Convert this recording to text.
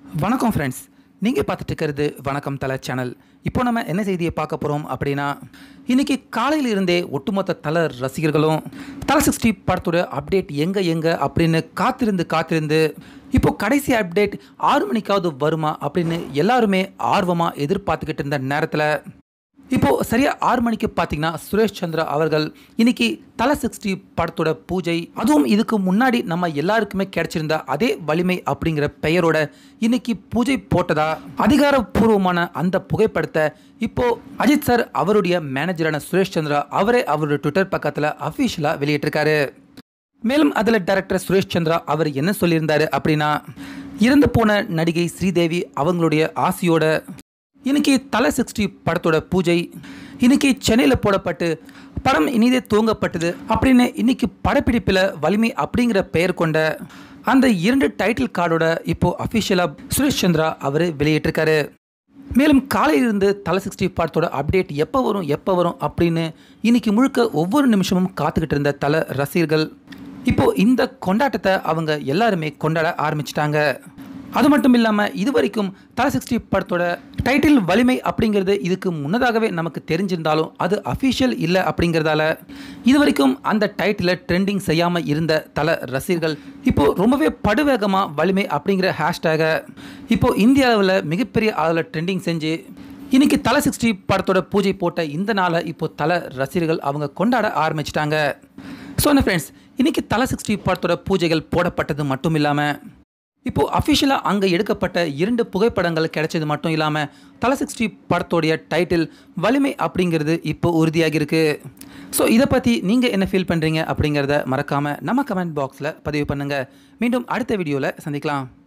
வணக்கம் ஃப்ரெண்ட்ஸ் நீங்கள் பார்த்துட்டு இருக்கிறது வணக்கம் தலை சேனல் இப்போ நம்ம என்ன செய்தியை பார்க்க போகிறோம் அப்படின்னா இன்னைக்கு காலையில் இருந்தே ஒட்டுமொத்த தல ரசிகர்களும் தலை சிக்ஸ்டி படத்தோட அப்டேட் எங்கே எங்கே அப்படின்னு காத்திருந்து காத்திருந்து இப்போ கடைசி அப்டேட் ஆறு மணிக்காவது வருமா அப்படின்னு எல்லாருமே ஆர்வமாக எதிர்பார்த்துக்கிட்டு இருந்த நேரத்தில் இப்போ சரியா ஆறு மணிக்கு பார்த்தீங்கன்னா சுரேஷ் சந்திரா அவர்கள் இன்னைக்கு தலை சிக்ஸ்டி படத்தோட பூஜை அதுவும் இதுக்கு முன்னாடி நம்ம எல்லாருக்குமே கிடைச்சிருந்த அதே வலிமை அப்படிங்கிற பெயரோட இன்னைக்கு பூஜை போட்டதா அதிகாரப்பூர்வமான அந்த புகைப்படத்தை இப்போ அஜித் சார் அவருடைய மேனேஜரான சுரேஷ் சந்திரா அவரே அவருடைய ட்விட்டர் பக்கத்தில் அஃபிஷியலாக வெளியிட்டிருக்காரு மேலும் அதில் டைரக்டர் சுரேஷ் சந்திரா அவர் என்ன சொல்லியிருந்தாரு அப்படின்னா இறந்து போன நடிகை ஸ்ரீதேவி அவங்களுடைய ஆசையோட இன்னைக்கு தலை சிக்ஸ்டி படத்தோட பூஜை இன்னைக்கு சென்னையில் போடப்பட்டு படம் இனிதே துவங்கப்பட்டது அப்படின்னு இன்னைக்கு படப்பிடிப்பில் வலிமை அப்படிங்கிற பெயர் கொண்ட அந்த இரண்டு டைட்டில் கார்டோட இப்போ அஃபிஷியலாக சுரேஷ் சந்திரா அவர் வெளியிட்டிருக்காரு மேலும் காலையிலிருந்து தலை சிக்ஸ்டி படத்தோட அப்டேட் எப்போ வரும் எப்போ வரும் அப்படின்னு இன்னைக்கு முழுக்க ஒவ்வொரு நிமிஷமும் காத்துக்கிட்டு இருந்த தல ரசிகர்கள் இப்போ இந்த கொண்டாட்டத்தை அவங்க எல்லாருமே கொண்டாட ஆரம்பிச்சிட்டாங்க அது மட்டும் இல்லாமல் இது வரைக்கும் தலை சிக்ஸ்டி படத்தோட டைட்டில் வலிமை அப்படிங்கிறது இதுக்கு முன்னதாகவே நமக்கு தெரிஞ்சிருந்தாலும் அது அஃபிஷியல் இல்லை அப்படிங்கிறதால இது வரைக்கும் அந்த டைட்டிலை ட்ரெண்டிங் செய்யாமல் இருந்த தல ரசிகர்கள் இப்போ ரொம்பவே படுவேகமாக வலிமை அப்படிங்கிற ஹேஷ்டேகை இப்போ இந்தியாவில் மிகப்பெரிய அளவில் ட்ரெண்டிங் செஞ்சு இன்னைக்கு தலை சிக்ஸ்டி படத்தோட பூஜை போட்ட இந்த நாளை இப்போ தல ரசிகர்கள் அவங்க கொண்டாட ஆரம்பிச்சிட்டாங்க ஸோ என்ன ஃப்ரெண்ட்ஸ் இன்னைக்கு தலை சிக்ஸ்டி படத்தோட பூஜைகள் போடப்பட்டது மட்டும் இல்லாமல் இப்போ அஃபிஷியலாக அங்கே எடுக்கப்பட்ட இரண்டு புகைப்படங்கள் கிடைச்சது மட்டும் இல்லாமல் தலை சிக்ஸ்டி படத்தோடைய டைட்டில் வலிமை அப்படிங்கிறது இப்போ உறுதியாகிருக்கு ஸோ இதை பற்றி நீங்கள் என்ன ஃபீல் பண்ணுறீங்க அப்படிங்கிறத மறக்காமல் நம்ம கமெண்ட் பாக்ஸில் பதிவு பண்ணுங்கள் மீண்டும் அடுத்த வீடியோவில் சந்திக்கலாம்